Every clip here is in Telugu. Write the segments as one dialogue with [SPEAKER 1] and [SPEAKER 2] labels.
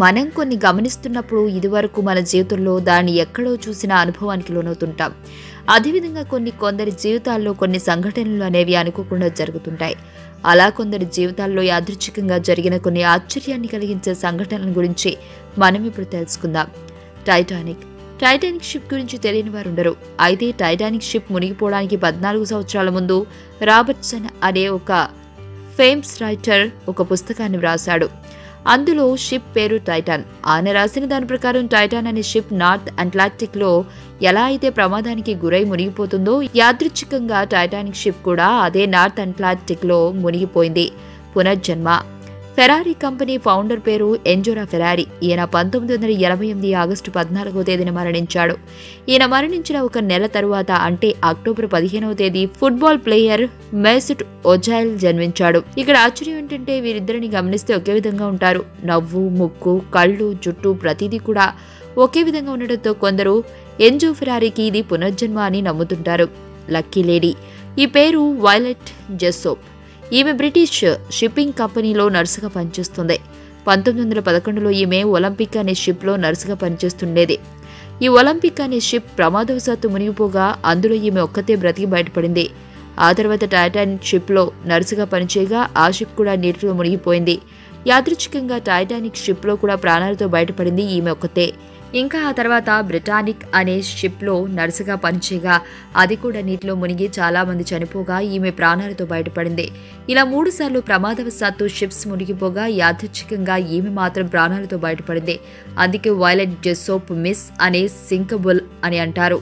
[SPEAKER 1] మనం కొన్ని గమనిస్తున్నప్పుడు ఇదివరకు మన జీవితంలో దాన్ని ఎక్కడో చూసిన అనుభవానికి లోనవుతుంటాం అదేవిధంగా కొన్ని కొందరి జీవితాల్లో కొన్ని సంఘటనలు అనేవి అనుకోకుండా జరుగుతుంటాయి అలా కొందరి జీవితాల్లో యాదృచ్ఛికంగా జరిగిన కొన్ని ఆశ్చర్యాన్ని కలిగించే సంఘటనల గురించి మనం ఇప్పుడు తెలుసుకుందాం టైటానిక్ టైటానిక్ షిప్ గురించి తెలియని వారు ఉండరు అయితే టైటానిక్ షిప్ మునిగిపోవడానికి పద్నాలుగు సంవత్సరాల ముందు రాబర్ట్సన్ అనే ఒక ఫేమ్స్ రైటర్ ఒక పుస్తకాన్ని వ్రాశాడు అందులో షిప్ పేరు టైటాన్ ఆయన రాసిన దాని ప్రకారం టైటాన్ అనే షిప్ నార్త్ అట్లాంటిక్లో ఎలా అయితే ప్రమాదానికి గురై మునిగిపోతుందో యాదృచ్ఛికంగా టైటానిక్ షిప్ కూడా అదే నార్త్ అట్లాంటిక్లో మునిగిపోయింది పునర్జన్మ ఫెరారీ కంపెనీ ఫౌండర్ పేరు ఎంజోరా ఫెరారీ ఈయన పంతొమ్మిది వందల ఎనభై ఎనిమిది ఆగస్టు పద్నాలుగో తేదీన మరణించాడు ఈయన మరణించిన ఒక నెల తరువాత అంటే అక్టోబర్ పదిహేనవ తేదీ ఫుట్బాల్ ప్లేయర్ మెసుట్ ఒజైల్ జన్మించాడు ఇక్కడ ఆశ్చర్యం ఏంటంటే వీరిద్దరిని గమనిస్తే ఒకే విధంగా ఉంటారు నవ్వు ముక్కు కళ్ళు జుట్టు ప్రతిదీ కూడా ఒకే విధంగా ఉండడంతో కొందరు ఎంజో ఫెరారీకి ఇది పునర్జన్మ అని నమ్ముతుంటారు లక్కీ లేడీ ఈ పేరు వైలెట్ జెస్సోప్ ఈమె బ్రిటిష్ షిప్పింగ్ కంపెనీలో నర్సుగా పనిచేస్తుంది పంతొమ్మిది వందల పదకొండులో ఈమె ఒలింపిక్ అనే షిప్లో నర్సుగా పనిచేస్తుండేది ఈ ఒలింపిక్ అనే షిప్ ప్రమాదవశాత్తు మునిగిపోగా అందులో ఈమె ఒక్కతే బ్రతికి బయటపడింది ఆ తర్వాత టైటానిక్ షిప్లో నర్సుగా పనిచేయగా ఆ షిప్ కూడా నీటిలో మునిగిపోయింది యాదృచ్ఛికంగా టైటానిక్ షిప్లో కూడా ప్రాణాలతో బయటపడింది ఈమె ఒక్కతే ఇంకా ఆ తర్వాత బ్రిటానిక్ అనే షిప్లో నర్సుగా పనిచేయగా అది కూడా నీటిలో మునిగి చాలా మంది చనిపోగా ఈమె ప్రాణాలతో బయటపడింది ఇలా మూడుసార్లు ప్రమాదవశాత్తు షిప్స్ మునిగిపోగా యాదృచ్ఛికంగా ఈమె మాత్రం ప్రాణాలతో బయటపడింది అందుకే వైలెట్ జెస్సోప్ మిస్ అనే సింకబుల్ అని అంటారు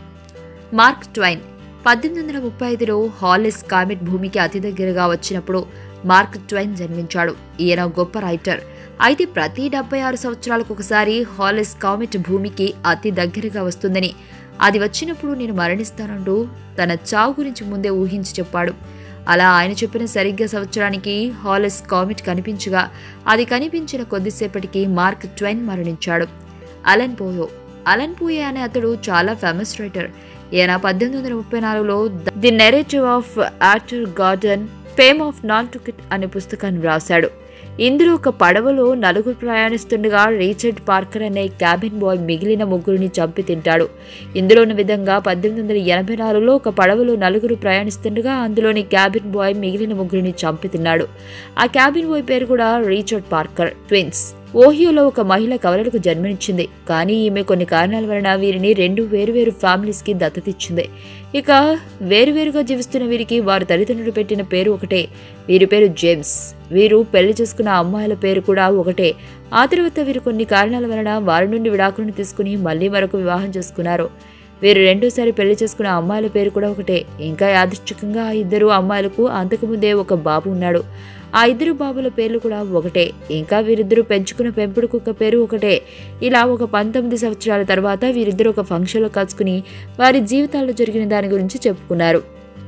[SPEAKER 1] మార్క్ ట్వైన్ పద్దెనిమిది వందల ముప్పై ఐదులో హాలిస్ కామెట్ భూమికి అతి దగ్గరగా వచ్చినప్పుడు మార్క్ ట్వైన్ జన్మించాడు ఈయన గొప్ప రైటర్ అయితే ప్రతి డెబ్బై ఆరు సంవత్సరాలకు ఒకసారి హాలిస్ కామెట్ భూమికి అతి దగ్గరగా వస్తుందని అది వచ్చినప్పుడు నేను మరణిస్తానంటూ తన చావు గురించి ముందే ఊహించి చెప్పాడు అలా ఆయన చెప్పిన సరిగ్గా సంవత్సరానికి హాలిస్ కామెట్ కనిపించగా అది కనిపించిన కొద్దిసేపటికి మార్క్ ట్వైన్ మరణించాడు అలన్ పోయో అలన్ పోయే అనే అతడు చాలా ఫేమస్ రైటర్ ఈయన పద్దెనిమిది వందల ముప్పై నాలుగులో the narrative of Arthur Gordon Pym of Nantucket అనే పుస్తకాన్ని వ్రాశాడు ఇందులో ఒక పడవలో నలుగురు ప్రయాణిస్తుండగా రీచర్డ్ పార్కర్ అనే క్యాబిన్ బాయ్ మిగిలిన ముగ్గురిని చంపి తింటాడు ఇందులోని విధంగా పద్దెనిమిది వందల ఎనభై నాలుగులో ఒక పడవలో నలుగురు ప్రయాణిస్తుండగా అందులోని క్యాబిన్ బాయ్ మిగిలిన ముగ్గురిని చంపి తిన్నాడు ఆ క్యాబిన్ బాయ్ పేరు కూడా రీచర్డ్ పార్కర్ ట్విన్స్ ఓహియోలో ఒక మహిళ కవలలకు జన్మనిచ్చింది కానీ ఈమె కొన్ని కారణాల వలన వీరిని రెండు వేరువేరు ఫ్యామిలీస్కి దత్తతిచ్చింది ఇక వేరువేరుగా జీవిస్తున్న వీరికి వారి తల్లిదండ్రులు పెట్టిన పేరు ఒకటే వీరి పేరు జేమ్స్ వీరు పెళ్లి చేసుకున్న అమ్మాయిల పేరు కూడా ఒకటే ఆ తర్వాత వీరు కొన్ని కారణాల వలన వారి నుండి విడాకులను తీసుకుని మళ్ళీ మరొక వివాహం చేసుకున్నారు వీరు రెండోసారి పెళ్లి చేసుకున్న అమ్మాయిల పేరు కూడా ఒకటే ఇంకా యాదృచ్ఛికంగా ఆ ఇద్దరు అమ్మాయిలకు అంతకుముందే ఒక బాబు ఉన్నాడు ఆ ఇద్దరు బాబుల పేర్లు కూడా ఒకటే ఇంకా వీరిద్దరూ పెంచుకున్న పెంపుడు కుక్క పేరు ఒకటే ఇలా ఒక పంతొమ్మిది సంవత్సరాల తర్వాత వీరిద్దరు ఒక ఫంక్షన్లో కలుసుకుని వారి జీవితాల్లో జరిగిన దాని గురించి చెప్పుకున్నారు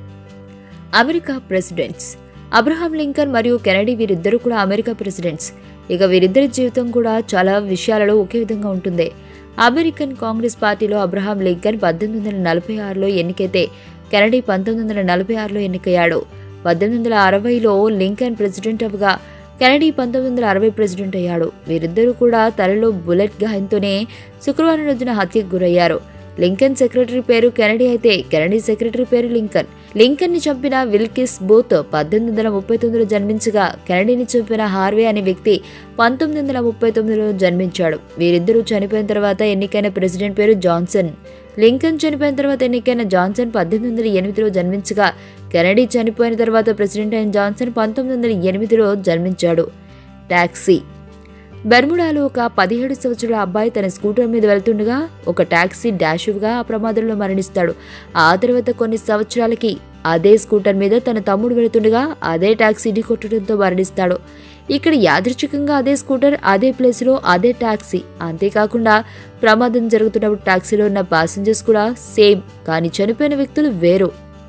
[SPEAKER 1] అమెరికా ప్రెసిడెంట్స్ అబ్రహాం లింకన్ మరియు కెనడీ వీరిద్దరూ కూడా అమెరికా ప్రెసిడెంట్స్ ఇక వీరిద్దరి జీవితం కూడా చాలా విషయాలలో ఒకే విధంగా ఉంటుంది అమెరికన్ కాంగ్రెస్ పార్టీలో అబ్రహాం లింకన్ పద్దెనిమిది వందల నలభై ఆరులో ఎన్నికైతే కెనడీ పంతొమ్మిది వందల నలభై ఆరులో ఎన్నికయ్యాడు పద్దెనిమిది వందల అరవైలో లింకన్ ప్రెసిడెంట్ అవగా కెనడీ పంతొమ్మిది వందల అరవై ప్రెసిడెంట్ అయ్యాడు వీరిద్దరూ కూడా తలలో బుల్లెట్ గాయంతోనే శుక్రవారం రోజున హత్యకు గురయ్యారు లింకన్ సెక్రటరీ పేరు కెనడీ అయితే కెనడీ సెక్రటరీ పేరు లింకన్ లింకన్ ని చంపిన విల్కిస్ బూత్ పద్దెనిమిది వందల ముప్పై తొమ్మిదిలో జన్మించగా కెనడీని చంపిన హార్వే అనే వ్యక్తి పంతొమ్మిది వందల ముప్పై తొమ్మిదిలో జన్మించాడు వీరిద్దరూ చనిపోయిన తర్వాత ఎన్నికైన ప్రెసిడెంట్ పేరు జాన్సన్ లింకన్ చనిపోయిన తర్వాత ఎన్నికైన జాన్సన్ పద్దెనిమిది వందల ఎనిమిదిలో జన్మించగా కెనడీ చనిపోయిన తర్వాత ప్రెసిడెంట్ అయిన జాన్సన్ పంతొమ్మిది వందల ఎనిమిదిలో జన్మించాడు టాక్సీ బెర్ముడాలో ఒక పదిహేడు సంవత్సరాల అబ్బాయి తన స్కూటర్ మీద వెళ్తుండగా ఒక టాక్సీ డాషుగా ఆ ప్రమాదంలో మరణిస్తాడు ఆ తర్వాత కొన్ని సంవత్సరాలకి అదే స్కూటర్ మీద తన తమ్ముడు వెళుతుండగా అదే టాక్సీ ఢీకొట్టడంతో మరణిస్తాడు ఇక్కడ యాదృచ్ఛికంగా అదే స్కూటర్ అదే ప్లేస్లో అదే టాక్సీ అంతేకాకుండా ప్రమాదం జరుగుతున్నప్పుడు టాక్సీలో ఉన్న ప్యాసింజర్స్ కూడా సేమ్ కానీ చనిపోయిన వ్యక్తులు వేరు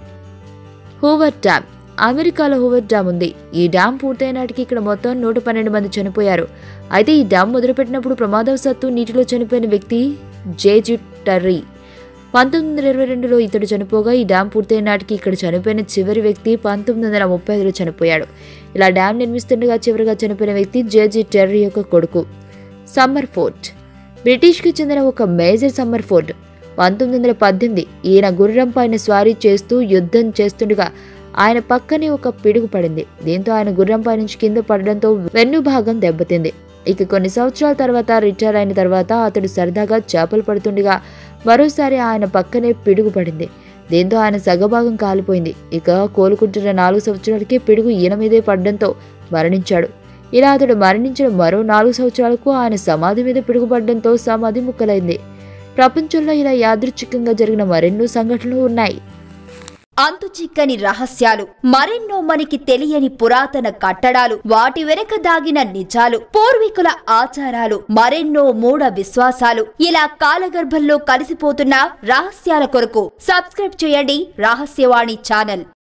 [SPEAKER 1] హూవర్ డ్యామ్ అమెరికాలో హూవర్ డ్యామ్ ఉంది ఈ డ్యామ్ పూర్తయినాటికి ఇక్కడ మొత్తం నూట పన్నెండు మంది చనిపోయారు అయితే ఈ డ్యామ్ మొదలుపెట్టినప్పుడు ప్రమాదవశాత్తు నీటిలో చనిపోయిన వ్యక్తి జేజు టర్రీ పంతొమ్మిది వందల ఇరవై రెండులో ఇతడు చనిపోగా ఈ డ్యామ్ పూర్తయిన నాటికి ఇక్కడ చనిపోయిన చివరి వ్యక్తి పంతొమ్మిది వందల ముప్పై ఐదులో చనిపోయాడు ఇలా డ్యామ్ నిర్మిస్తుండగా చివరిగా చనిపోయిన వ్యక్తి జేజీ టెర్రీ యొక్క కొడుకు సమ్మర్ ఫోర్ట్ బ్రిటిష్కి చెందిన ఒక మేజర్ సమ్మర్ ఫోర్ట్ పంతొమ్మిది వందల పద్దెనిమిది ఈయన గుర్రం పైన స్వారీ చేస్తూ యుద్ధం చేస్తుండగా ఆయన పక్కనే ఒక పిడుగు పడింది దీంతో ఆయన గుర్రంపై నుంచి కింద పడడంతో వెన్ను భాగం దెబ్బతింది ఇక కొన్ని సంవత్సరాల తర్వాత రిటైర్ అయిన తర్వాత అతడు సరదాగా చేపలు పడుతుండగా మరోసారి ఆయన పక్కనే పిడుగు పడింది దీంతో ఆయన సగభాగం కాలిపోయింది ఇక కోలుకుంటున్న నాలుగు సంవత్సరాలకే పిడుగు ఈయన మీదే పడడంతో మరణించాడు ఇలా అతడు మరణించిన మరో నాలుగు సంవత్సరాలకు ఆయన సమాధి మీద పిడుగుపడడంతో సమాధి ముక్కలైంది ప్రపంచంలో ఇలా యాదృచ్ఛికంగా జరిగిన మరెన్నో సంఘటనలు ఉన్నాయి
[SPEAKER 2] అంతు చిక్కని రహస్యాలు మరెన్నో మనకి తెలియని పురాతన కట్టడాలు వాటి వెనక దాగిన నిజాలు పూర్వీకుల ఆచారాలు మరెన్నో మూఢ విశ్వాసాలు ఇలా కాలగర్భంలో కలిసిపోతున్న రహస్యాల కొరకు సబ్స్క్రైబ్ చేయండి రహస్యవాణి ఛానల్